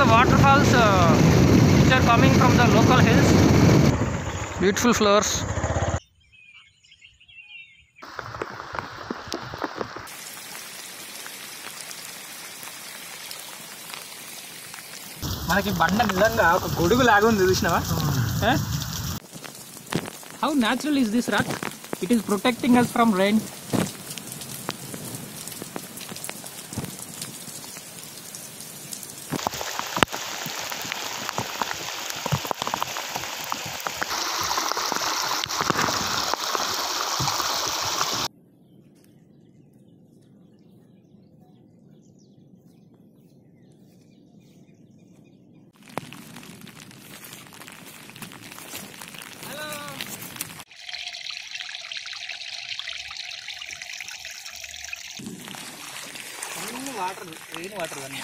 waterfalls uh, which are coming from the local hills. Beautiful flowers. మనకి బండ నిజంగా ఒక గొడుగు లాగా ఉంది చూసినావా How natural is this rock? It is protecting us from rain. అన్ని వాటర్ రెయిన్ వాటర్ అన్నీ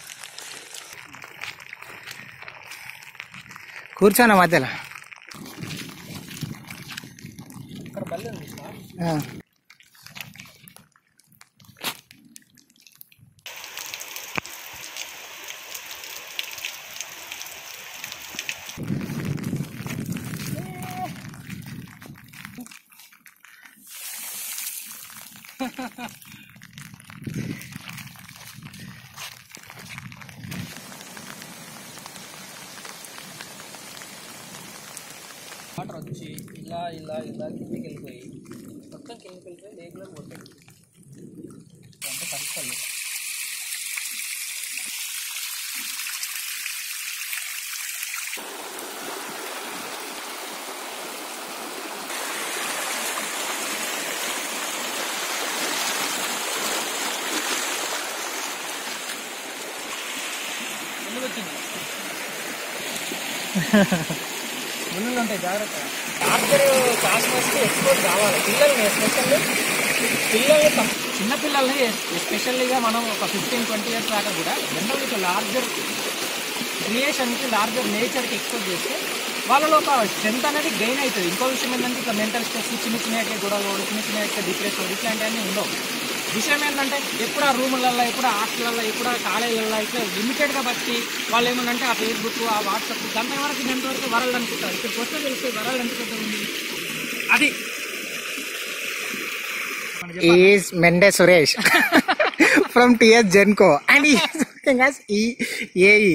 కూర్చోనా మధ్యలో ఇక్కడ బల్లి ఉంది చూసినావా? వాటర్ వచ్చి ఇలా ఇలా ఇలా కిందికి వెళ్ళిపోయి మొత్తం కిందికి వెళ్ళిపోయి లేకులో పోతాయి అంటే పరిస్థితులు ఎందుకు వచ్చింది ముళ్ళు ఉంటాయి జాగ్రత్త డాక్టర్ కాస్మస్కి ఎక్స్పోర్ట్ కావాలి పిల్లల్ని ఎస్పెషల్లీ పిల్లల్ని తప్- చిన్న పిల్లల్ని ఎస్పెషల్లీగా మనం ఒక ఫిఫ్టీన్ ట్వంటీ ఇయర్స్ దాకా కూడా జనరల్ ఇక లార్జర్ క్రియేషన్కి లార్జర్ నేచర్కి ఎక్స్పోజ్ చేస్తే వాళ్ళలో ఒక స్ట్రెంత్ అనేది గెయిన్ అవుతుంది ఇంకో విషయం ఏంటంటే ఇక మెంటల్ స్ట్రెస్ చిన్న చిన్న గొడవలు చిన్న చిన్న డిప్రెషన్ ఇట్లాంటివన్నీ ఉండవు విషయం ఏంటంటే ఎప్పుడు ఆ రూములలో ఎప్పుడు ఆ హాస్టల్లో ఎప్పుడు ఆ కాలేజీలలో ఇట్లా లిమిటెడ్గా బట్టి వాళ్ళు ఏమనంటే ఆ ఫేస్బుక్ ఆ వాట్సాప్ గంట వరకు గంట వరకు వరల్డ్ అనుకుంటారు ఇక్కడికి వస్తే తెలుస్తుంది వరల్డ్ ఎంత పెద్ద ఉంది అది మనం చెప్పాలి. ఈజ్ మెండే Suresh from TS Genco and is AE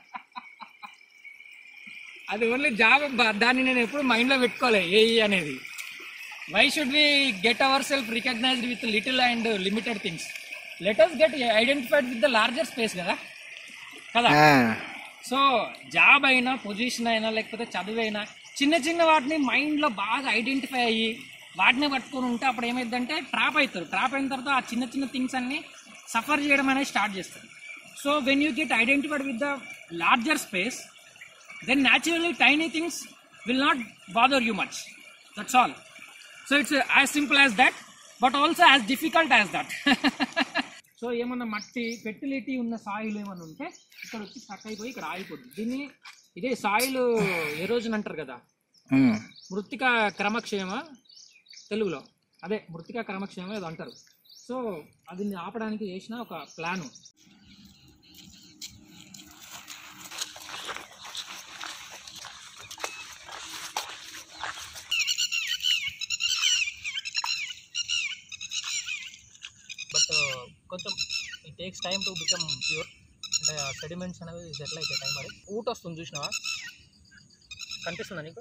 అది ఓన్లీ జాబ్ దాన్ని నేను ఎప్పుడు మైండ్లో పెట్టుకోలే ఏఈ అనేది why should we get our self recognized with little and limited things letters get identified with the larger space కదా కదా సో జాబ్ అయినా పొజిషన్ అయినా లేకపోతే చదువు అయినా చిన్న చిన్న వాటిని మైండ్లో బాగా ఐడెంటిఫై అయ్యి వాటిని పట్టుకొని ఉంటే అప్పుడు ఏమైందంటే ట్రాప్ అవుతారు ట్రాప్ అయిన తర్వాత ఆ చిన్న చిన్న థింగ్స్ అన్ని సఫర్ చేయడం అనేది స్టార్ట్ చేస్తారు so when you get identified with the larger space then naturally tiny things will not bother you much that's all so it's uh, as simple as that but also as difficult as that so ఏమన్నా మట్టి fertility ఉన్న soil ఏమన్నా ఉంటే ఇక్కడ వచ్చి stuck అయిపోయి ఇక్కడ ఆగిపోద్ది దీన్ని ఇదే సాయిల్ ఎరోజన్ అంటారు కదా మృతిక క్రమక్షేమ తెలుగులో అదే మృతిక క్రమక్షేమ ఏదో అంటారు సో అది ఆపడానికి చేసిన ఒక ప్లాను బట్ కొంచెం it takes time to become pure అంటే ఆ సెడిమెంట్స్ అనేవి సెటిల్ అయితే టైం అది ఊట వస్తుంది చూసినావా కనిపిస్తుందా నీకు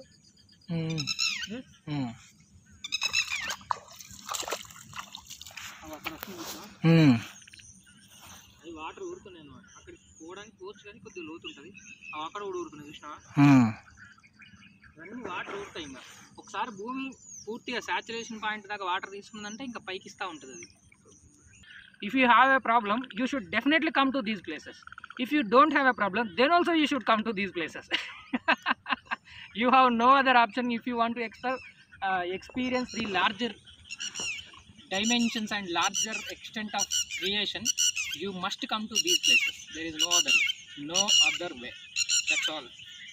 అవి అక్కడ వస్తుంది చూసినావా అది వాటర్ ఊరుతున్నాయి అన్నమాట అక్కడికి పోవడానికి పోవచ్చు కానీ కొద్దిగా లోతు ఉంటుంది అవి అక్కడ కూడా ఊరుతున్నాయి చూసినావా ఇవన్నీ వాటర్ ఊరుతాయి ఇంకా ఒకసారి భూమి పూర్తిగా సాచురేషన్ పాయింట్ దాకా వాటర్ తీసుకుందంటే ఇంకా పైకి ఇస్తూ ఉంటుంది అది if you have a problem you should definitely come to these places if you don't have a problem then also you should come to these places you have no other option if you want to ఎక్స్పర్ experience the larger dimensions and larger extent of creation, you must come to these places. There is no other way. No other way. That's all.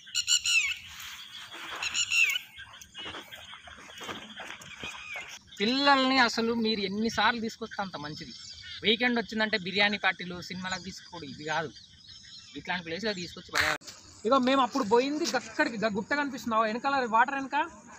పిల్లల్ని అసలు మీరు ఎన్నిసార్లు తీసుకొస్తే అంత మంచిది weekend వచ్చిందంటే బిర్యానీ పార్టీలు సినిమాలకు తీసుకోడు ఇది కాదు ఇట్లాంటి ప్లేస్ లో తీసుకొచ్చి పడేయాలి ఇగో మేము అప్పుడు పోయింది అక్కడికి గా గుట్ట కనిపిస్తున్నావు వెనకాల వాటర్ వెనక